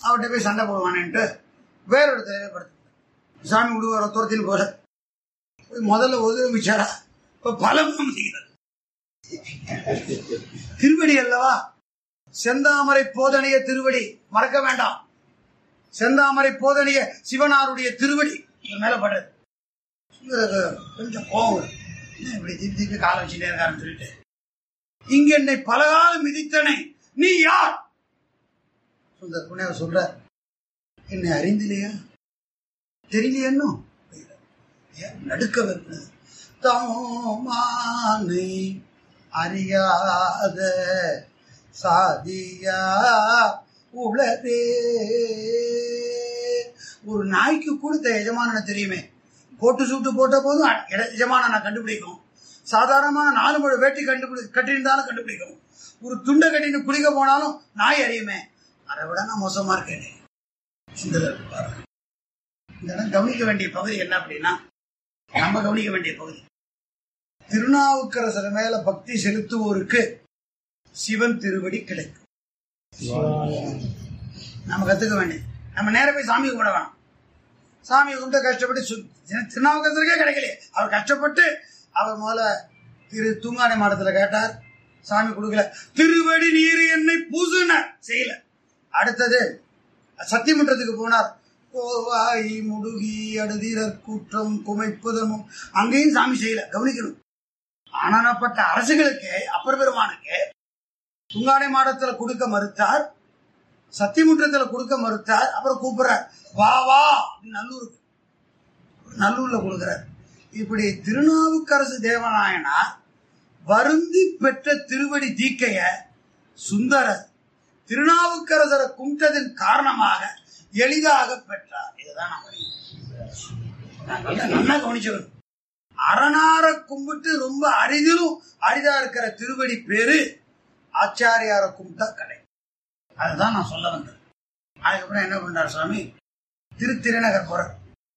அவர்கிட்ட போய் சண்டை போடுவானேன்ட்டு வேற இடத்துல படுத்து சாமி விடுவார துரத்தின்னு போற போய் முதல்ல உதவிச்சாரா இப்ப பலம் செய்கிறார் திருவடி அல்லவா செந்தாமரை போதனைய திருவடி மறக்க வேண்டாம் செந்தாமரை போதனைய சிவனாருடைய திருவடி இது மேல படுறது சுந்தரருக்கு கொஞ்சம் கோவம் வரும். என்ன இப்படி திருப்பி திருப்பி காலை வச்சுட்டே இருக்காருன்னு சொல்லிட்டு இங்க என்னை பலகாலம் மிதித்தனை நீ யார் சுந்தர் புனேவர் சொல்ற என்னை அறிந்திலையா தெரியலையோ நடுக்க வைக்கிறது தமோமானை அறியாத சாதியா உளரே ஒரு நாய்க்கு கொடுத்த எஜமானனை தெரியுமே கோட்டு சூட்டு போட்ட போதும் அ- எட- எஜமானனை கண்டுபிடிக்கும் சாதாரணமான நாலு முழு வேட்டி கண்டுபிடி கட்டியிருந்தாலும் கண்டுபிடிக்கும் ஒரு துண்டை கட்டின்னு குளிக்க போனாலும் நாய் அறியுமே அதை விட நான் மோசமா இருக்கேனே சுந்தரர் பாருங்க. இந்த இடம் கவனிக்க வேண்டிய பகுதி என்ன அப்படின்னா நம்ம கவனிக்க வேண்டிய பகுதி திருநாவுக்கரசர் மேல பக்தி செலுத்துவோருக்கு சிவன் திருவடி கிடைக்கும் நம்ம கத்துக்க வேண்டியது நம்ம நேர போய் சாமி கும்பிட வேணாம் சாமி கும்பிட்டு கஷ்டப்பட்டு சு- திரு- திருநாவுக்கரசருக்கே கிடைக்கலையே அவர் கஷ்டப்பட்டு அவர் முதல்ல திரு தூங்கானை மாடத்துல கேட்டார் சாமி கொடுக்கல திருவடி நீர் என்னை பூசுனார் செய்யல அடுத்தது சத்தியமன்றத்துக்கு போனார் கோவாய் முடுகி அடுதீரர் கூற்றம் குமைப்புதமும் அங்கேயும் சாமி செய்யல கவனிக்கணும் ஆனானப்பட்ட அரசுகளுக்கு அப்பர் பெருமானுக்கு துங்காடை மாடத்துல கொடுக்க மறுத்தார் சத்தியமுற்றத்துல கொடுக்க மறுத்தார் அப்புறம் கூப்பிடுறார் வா வா அப்படின்னு நல்லூருக்கு நல்லூர்ல கொடுக்கிறார் இப்படி திருநாவுக்கரசு தேவநாயனார் வருந்தி பெற்ற திருவடி தீக்கைய சுந்தரர் திருநாவுக்கரசரை கும்பிட்டதன் காரணமாக எளிதாக பெற்றார் இதுதான் நான் அறிவேன். நான் நல்லா நல்லா கவனிச்சவன் அரணார கும்பிட்டு ரொம்ப அரிதிலும் அரிதா இருக்கிற திருவடி பேரு ஆச்சாரியார கும்பிட்டா கடை அதுதான் நான் சொல்ல வந்தேன் அதுக்கப்புறம் என்ன பண்றார் சுவாமி திரு திருநகர் போறார்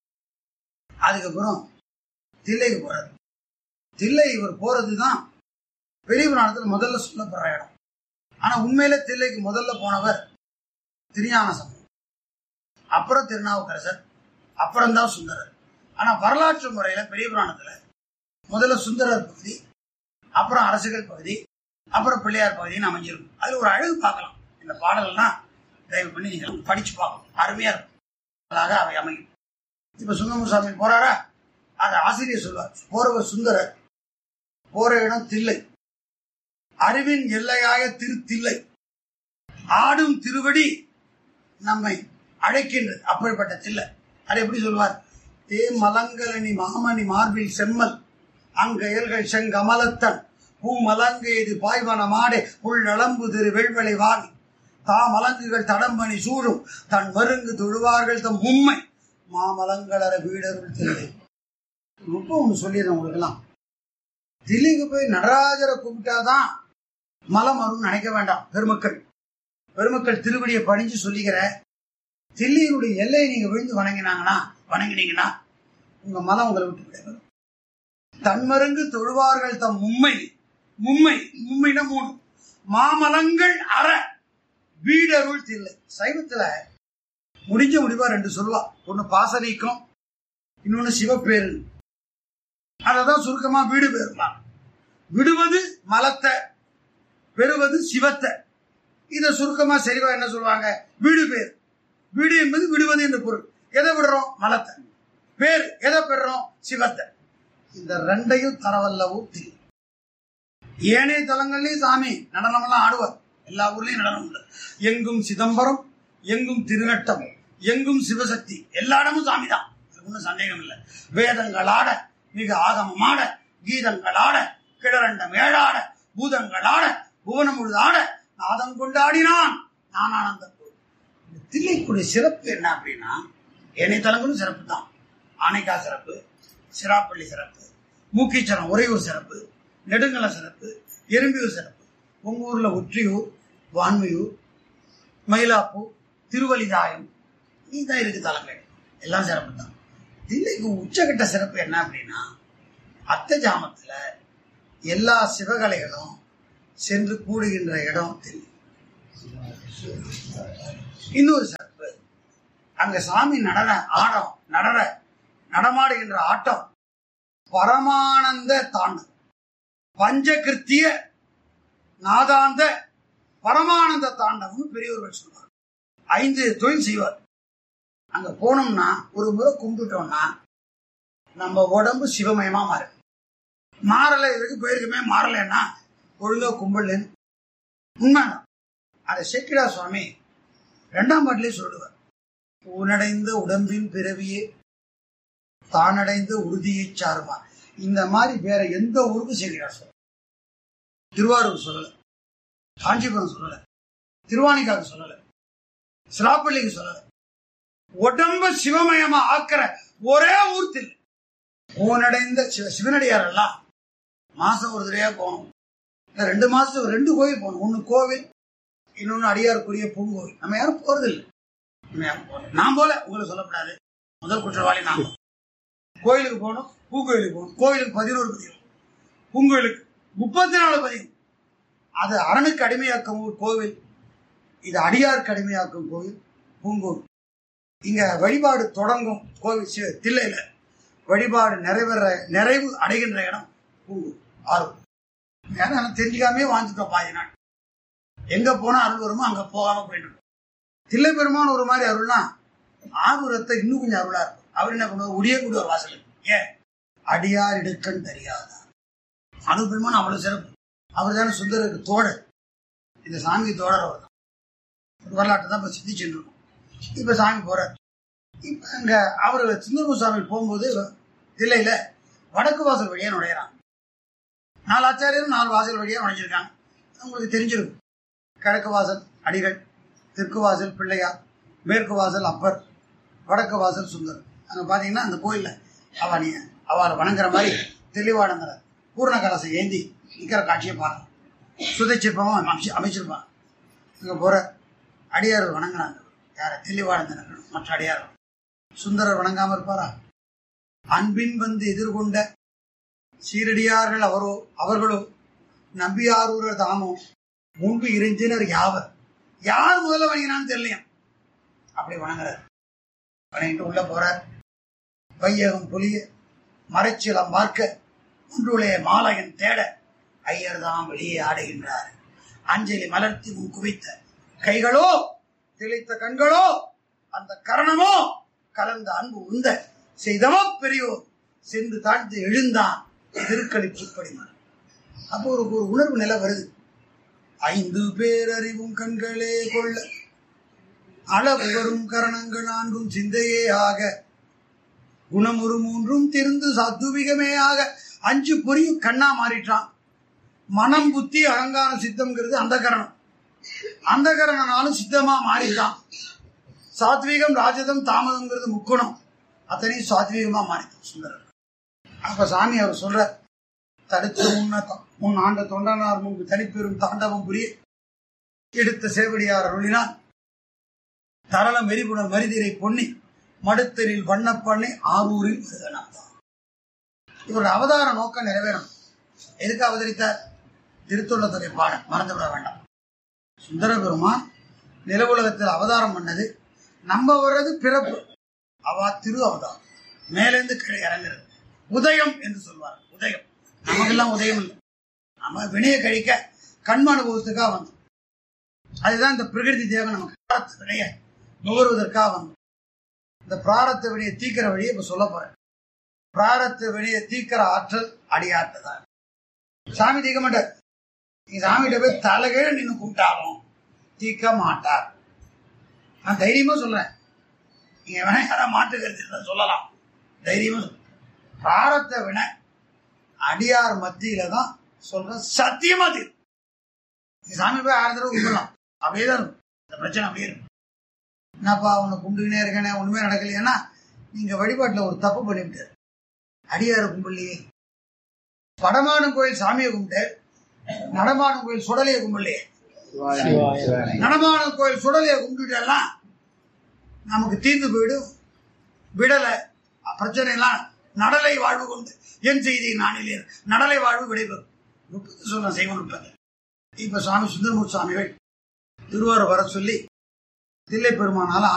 அதுக்கப்புறம் தில்லைக்கு போறார் தில்லை இவர் போறதுதான் பெரிய புராணத்துல முதல்ல சொல்லப்படுற இடம் ஆனா உண்மையில தில்லைக்கு முதல்ல போனவர் திருஞான சம்பந்தர் அப்புறம் திருநாவுக்கரசர் அப்புறம் தான் சுந்தரர் ஆனா வரலாற்று முறையில பெரிய புராணத்துல முதல்ல சுந்தரர் பகுதி அப்புறம் அரசுகள் பகுதி அப்புறம் பிள்ளையார் பகுதின்னு அமைஞ்சிருக்கும் அதுல ஒரு அழகு பார்க்கலாம் இந்த பாடல்கள்லாம் தயவு பண்ணி நீங்க படிச்சு பார்க்கணும் அருமையா இருக்கும் அழகாக அவை அமையும் இப்ப சுந்தரமுசாமி போறாரா அதை ஆசிரியர் சொல்வார் போறவர் சுந்தரர் போற இடம் தில்லை அறிவின் எல்லையாய திருத்தில்லை ஆடும் திருவடி நம்மை அழைக்கின்றது அப்படிப்பட்ட தில்லை அது எப்படி சொல்வார் தே மலங்கலனி மாமணி மார்பில் செம்மல் அங்கயல்கள் செங்கமலத்தன் பூ மலங்கெய்து பாய்வன மாடே உள் நலம்பு திரு வெள்வளை வாவி தா மலங்குகள் தடம்பணி சூழும் தன் மருங்கு தொழுவார்கள் தம் உண்மை மாமலங்களர வீடருள் தில்லை ரொம்ப ஒன்று சொல்லிடுறேன் உங்களுக்கெல்லாம் தில்லிக்கு போய் நடராஜரை கும்பிட்டாதான் மலம் வரும்னு நினைக்க வேண்டாம் பெருமக்கள் பெருமக்கள் திருவடியை பணிஞ்சு சொல்லிக்கிற தில்லியினுடைய எல்லையை நீங்க விழுந்து வணங்கினாங்கன்னா வணங்கினீங்கன்னா உங்க மலம் உங்களை விட்டு விடைபெறும் தன்மருங்கு தொழுவார்கள் தம் மும்மை மும்மை மும்மைனா மூணு மாமலங்கள் அற வீடருள் தில்லை சைவத்துல முடிஞ்ச முடிவா ரெண்டு சொல்லுவா ஒண்ணு பாசனீக்கம் இன்னொன்னு சிவப்பேரு அததான் சுருக்கமா வீடு பேருலாம் விடுவது மலத்தை பெறுவது சிவத்தை இத சுருக்கமா செறிவா என்ன சொல்லுவாங்க வீடு பேர் வீடு என்பது விடுவது என்று பொருள் எதை விடுறோம் மலத்தை பேர் எதை பெறுறோம் சிவத்தை இந்த ரெண்டையும் தரவல்லவும் திரு ஏனைய தலங்கள்லயும் சாமி நடனம் எல்லாம் ஆடுவார் எல்லா ஊர்லயும் நடனம் உண்டு எங்கும் சிதம்பரம் எங்கும் திருநட்டம் எங்கும் சிவசக்தி எல்லா இடமும் சாமி தான் ஒன்றும் சந்தேகம் இல்லை வேதங்கள் ஆட மிக ஆகமம் ஆட கீதங்கள் ஆட கிழரண்டம் ஏழாட பூதங்கள் ஆட புவனம் முழுது ஆட நாதம் கொண்டாடினான் நான் ஆனந்தம் இந்த தில்லைக்குடைய சிறப்பு என்ன அப்படின்னா ஏனைய தலங்களும் சிறப்பு தான் ஆனைக்கா சிறப்பு சிராப்பள்ளி சிறப்பு மூக்கீச்சரம் உறையூர் சிறப்பு நெடுங்கலம் சிறப்பு எறும்பியூர் சிறப்பு உங்க ஊர்ல ஒற்றியூர் வான்மையூர் மயிலாப்பூர் திருவலிதாயம் நீதான் இருக்கு தலங்கள் எல்லாம் சிறப்பு தான் தில்லைக்கு உச்சகட்ட சிறப்பு என்ன அப்படின்னா அத்த ஜாமத்துல எல்லா சிவகலைகளும் சென்று கூடுகின்ற இடம் தில்லை இன்னொரு சிறப்பு அங்க சாமி நடன ஆடம் நடன நடமாடுகின்ற ஆட்டம் பரமானந்த தாண்டம் பஞ்சகிருத்திய நாதாந்த பரமானந்த தாண்டவம் பெரியவர்கள் சொல்வார் ஐந்து தொழில் செய்வார் அங்க போனோம்னா ஒரு முறை கும்பிட்டோம்னா நம்ம உடம்பு சிவமயமா மாறும் மாறல இதுக்கு போயிருக்குமே மாறலைன்னா ஒழுங்கா கும்பிடலன்னு உண்மைதான் அதை சேக்கிடா சுவாமி ரெண்டாம் பாட்டிலே சொல்லுவார் ஊனடைந்த உடம்பின் பிறவியே தானடைந்த உறுதியை சாருவார் இந்த மாதிரி வேற எந்த ஊருக்கும் சேக்கிடா சொல்ல திருவாரூர் சொல்லல காஞ்சிபுரம் சொல்லல திருவாணிக்காக சொல்லல சிலாப்பள்ளிக்கு சொல்லல உடம்ப சிவமயமா ஆக்கிற ஒரே ஊர் தில்லு ஊனடைந்த சிவ சிவனடியார் எல்லாம் மாசம் ஒரு தடவையா போகணும் இல்ல ரெண்டு மாசத்துக்கு ரெண்டு கோவில் போகணும் ஒன்னு கோவில் இன்னொன்னு அடியாருக்குரிய பூங்கோவில் நம்ம யாரும் போறது இல்லை நம்ம யாரும் போறது நான் போல உங்களை சொல்லக்கூடாது முதல் குற்றவாளி நான் கோயிலுக்கு போகணும் பூங்கோயிலுக்கு போகணும் கோயிலுக்கு பதினோரு பதிகம் பூங்கோயிலுக்கு முப்பத்தி நாலு பதிகம் அது அரணுக்கு அடிமையாக்கும் ஒரு கோவில் இது அடியாருக்கு அடிமையாக்கும் கோவில் பூங்கோவில் இங்க வழிபாடு தொடங்கும் கோவில் சி- தில்லையில வழிபாடு நிறைவேற நிறைவு அடைகின்ற இடம் பூங்கூர் ஆர்வம் ஏன்னா எனக்கு தெரிஞ்சுக்காமே வாழ்ந்துட்டோம் பாதி நாள் எங்க போனா அருள் வருமோ அங்க போகாம போயிட்டு இருக்கோம். தில்லை பெருமான் ஒரு மாதிரி அருள்னா ஆகுரத்தை இன்னும் கொஞ்சம் அருளா இருக்கும் அவர் என்ன பண்ணுவார் உடியக்கூடிய ஒரு வாசல் ஏன் அடியார் இடுக்கண் தெரியாதா அணு பெருமான் அவ்வளவு சிறப்பு அவர் தானே சுந்தருக்கு தோழர் இந்த சாமி தோழர் அவர் தான் வரலாற்றை தான் இப்ப சிந்திச்சுட்டு இருக்கோம் இப்ப சாமி போறார் இப்ப அங்க அவர் சிந்தூர் சாமி போகும்போது தில்லையில வடக்கு வாசல் வழியா நுழையிறாங்க நாலு ஆச்சாரியரும் நாலு வாசல் வழியா நுழைஞ்சிருக்காங்க உங்களுக்கு தெரிஞ்சிருக்கும் கிழக்கு வாசல் அடிகள் தெற்கு வாசல் பிள்ளையார் மேற்கு வாசல் அப்பர் வடக்கு வாசல் சுந்தர் அங்க பாத்தீங்கன்னா அந்த கோயில்ல அவ நீ அவளை வணங்குற மாதிரி தெளிவானங்கிற பூர்ண கலசை ஏந்தி நிக்கிற காட்சியை பார்க்கலாம் சுதைச்சிற்பமும் அமைச்சு அமைச்சிருப்பாங்க அங்க போற அடியார் வணங்குறாங்க யார தெளிவானந்தனர் மற்ற அடியார் சுந்தரர் வணங்காம இருப்பாரா அன்பின் வந்து எதிர்கொண்ட சீரடியார்கள் அவரோ அவர்களோ நம்பியாரூரர் தாமோ முன்பு இறைஞ்சினர் யாவர் யார் முதல்ல வணங்கினான்னு தெரியலையாம் அப்படி வணங்குறார் வணங்கிட்டு உள்ள போறார் வையகம் புலிய மறைச்சிலம் பார்க்க ஒன்றுடைய மாலையன் தேட ஐயர் தாம் வெளியே ஆடுகின்றார் அஞ்சலி மலர்த்தி முன் குவித்த கைகளோ திளைத்த கண்களோ அந்த கரணமோ கலந்த அன்பு உந்த செய்தவோ பெரியோர் சென்று தாழ்ந்து எழுந்தான் திருக்களிப்பு படிமான் அப்போ ஒரு ஒரு உணர்வு நிலை வருது ஐந்து பேரறிவும் கண்களே கொள்ள அளவு வரும் கரணங்கள் நான்கும் சிந்தையே ஆக குணமுறு மூன்றும் திருந்து சத்துவிகமே ஆக அஞ்சு பொரியும் கண்ணா மாறிட்டான் மனம் புத்தி அகங்காரம் சித்தம்ங்கிறது அந்த கரணம் அந்த கரணனாலும் சித்தமா மாறிட்டான் சாத்வீகம் ராஜதம் தாமதம்ங்கிறது முக்குணம் அத்தனையும் சாத்வீகமா மாறிட்டான் சுந்தரர் அப்ப சாமி அவர் சொல்ற தடுத்து முன்ன த- முன் ஆண்ட தொண்டனார் முன்பு தனிப்பெரும் தாண்டவம் புரிய எடுத்த சேவடியார் அருளினான் தரளம் எரிபுணர் மரிதிரை பொன்னி மடுத்தரில் வண்ணப்பண்ணை ஆரூரில் வருகனாதான் இவருடைய அவதார நோக்கம் நிறைவேறணும் எதுக்கு அவதரித்தார் திருத்தொள்ளத்துறை பாட மறந்துவிட வேண்டாம் சுந்தர பெருமான் நில உலகத்தில் அவதாரம் பண்ணது நம்ம வர்றது பிறப்பு அவா திரு அவதாரம் மேலேந்து கீழே இறங்குறது உதயம் என்று சொல்வார் உதயம் நமக்கெல்லாம் உதயம் இல்லை நம்ம வினைய கழிக்க கண்ம அனுபவத்துக்காக வந்தோம் அதுதான் இந்த பிரகிருதி தேவன் நமக்கு பிராரத்த வினைய நுகர்வதற்காக வந்தோம் இந்த பிராரத்த வினையை தீக்கிற வழியை இப்ப சொல்ல போறேன் பிராரத்த வினையை தீக்கிற ஆற்றல் அடியாட்டதான் சாமி தீக்க மாட்டார் நீ சாமிகிட்ட போய் தலைகீழ நின்று கூப்பிட்டாலும் தீக்க மாட்டார் நான் தைரியமா சொல்றேன் நீங்க வேணா யாராவது மாற்றுக்கிறது இருந்தா சொல்லலாம் தைரியமா சொல்றேன். பிராரத்த வினை அடியார் மத்தியில தான் சொல்றேன் சத்தியமா தீரும் நீ சாமி போய் ஆயிரம் தடவை கும்பிடலாம் அப்படியே தான் இருக்கும் இந்த பிரச்சனை அப்படியே இருக்கும் என்னப்பா உன்னை கும்பிட்டுக்கினே இருக்கேனே ஒண்ணுமே நடக்கலையானா நீங்க வழிபாட்டுல ஒரு தப்பு பண்ணிவிட்டாரு அடியார கும்பிடலையே வடமானும் கோயில் சாமியை கும்பிட்டு நடமானும் கோயில் சுடலையை கும்பிடலையே நடமானும் கோயில் சுடலையை கும்பிட்டுட்டெல்லாம் நமக்கு தீர்ந்து போயிடும் விடலை பிரச்சனை எல்லாம் நடலை வாழ்வு கொண்டு என் செய்தி நானிலே நடலை வாழ்வு விடைபெறும் நுட்பத்தை சொல்ல செய்வ நுட்பத்தை இப்ப சுவாமி சுந்தரமூர்த்தி சுவாமிகள் திருவாரூர் வர சொல்லி தில்லை பெருமானால